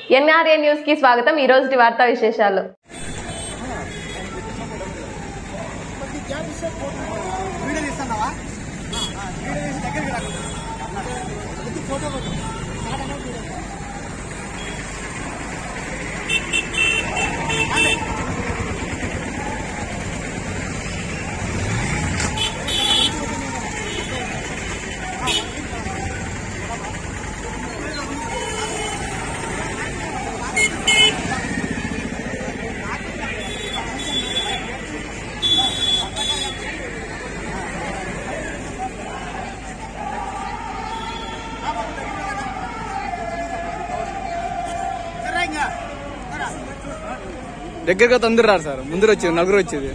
NRA news కి స్వాగతం ఈ రోజు వార్తా విశేషాలు వీడియో తీస్తున్నావా వీడియో తీసి దగ్గరికి రాకుండా ఫోటో కొట్టు సరే ఇంకా దగ్గరగా తొందర రారు సార్ ముందర వచ్చేది నలుగురు వచ్చేది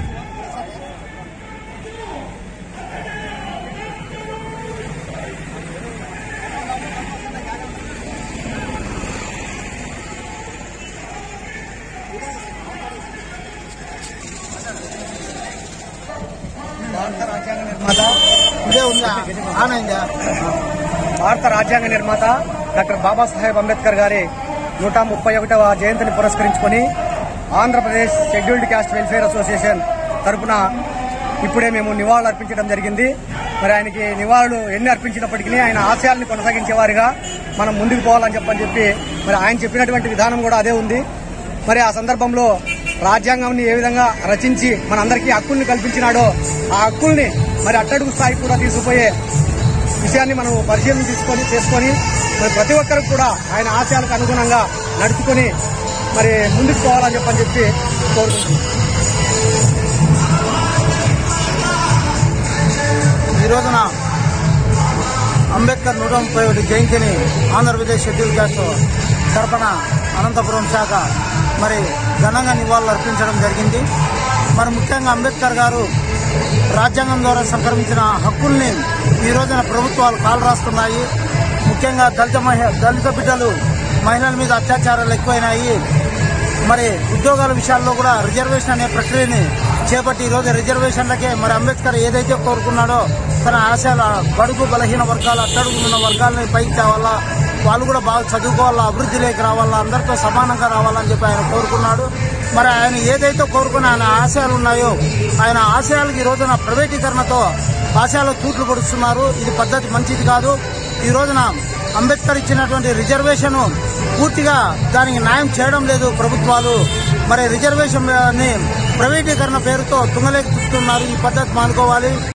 భారత రాజ్యాంగ నిర్మాత ఇదే ఉందా ఆన్ అయిందా భారత రాజ్యాంగ నిర్మాత డాక్టర్ బాబాసాహెబ్ అంబేద్కర్ గారి నూట ముప్పై ఒకటవ జయంతిని పురస్కరించుకొని Andhra Pradesh scheduled caste welfare association తరపున ఇప్పుడే మేము నివాళులు అర్పించడం జరిగింది మరి ఆయనకి నివాళులు ఎన్ని అర్పించినప్పటికీ ఆయన ఆశయాలను కొనసాగించేవారుగా మనం ముందుకు పోవాలని చెప్పని చెప్పి మరి ఆయన చెప్పినటువంటి విధానం కూడా అదే ఉంది మరి ఆ సందర్భంలో రాజ్యాంగాన్ని ఏ విధంగా రచించి మనందరికీ హక్కుల్ని కల్పించినాడో ఆ హక్కుల్ని మరి అట్టడుగు స్థాయికి కూడా తీసుకుపోయే విషయాన్ని మనం పరిశీలన తీసుకొని చేసుకొని మరి ప్రతి ఒక్కరికి కూడా ఆయన ఆశయాలకు అనుగుణంగా నడుచుకొని మరి ముందుకు పోవాలని చెప్పని చెప్పి కోరుకుంటున్నాం ఈ రోజున అంబేద్కర్ నూట ముప్పై ఒకటి జయంతిని ఆంధ్రప్రదేశ్ షెడ్యూల్ క్యాస్ట్ తరపున అనంతపురం శాఖ మరి ఘనంగా నివాళులు అర్పించడం జరిగింది మరి ముఖ్యంగా అంబేద్కర్ గారు రాజ్యాంగం ద్వారా సంక్రమించిన హక్కుల్ని ఈ రోజున ప్రభుత్వాలు కాలు రాస్తున్నాయి ముఖ్యంగా దళిత మహి దళిత బిడ్డలు మహిళల మీద అత్యాచారాలు ఎక్కువైనాయి మరి ఉద్యోగాల విషయాల్లో కూడా రిజర్వేషన్ అనే ప్రక్రియని చేపట్టి ఈ రోజు రిజర్వేషన్లకే మరి అంబేద్కర్ ఏదైతే కోరుకున్నాడో తన ఆశయాల బడుగు బలహీన వర్గాలు అట్టడుగున్న వర్గాలని పైకి తేవాలా వాళ్ళు కూడా బాగా చదువుకోవాలా అభివృద్ధిలోకి రావాలా అందరితో సమానంగా రావాలని చెప్పి ఆయన కోరుకున్నాడు మరి ఆయన ఏదైతే కోరుకున్న ఆయన ఆశయాలు ఉన్నాయో ఆయన ఆశయాలకు ఈ రోజున ప్రైవేటీకరణతో ఆశయాలు తూట్లు పొడుస్తున్నారు ఇది పద్ధతి మంచిది కాదు ఈ రోజున అంబేద్కర్ ఇచ్చినటువంటి రిజర్వేషన్ పూర్తిగా దానికి న్యాయం చేయడం లేదు ప్రభుత్వాలు మరి రిజర్వేషన్ ని ప్రైవేటీకరణ పేరుతో తుంగలేకి చుట్టుతున్నారు ఈ పద్ధతి మానుకోవాలి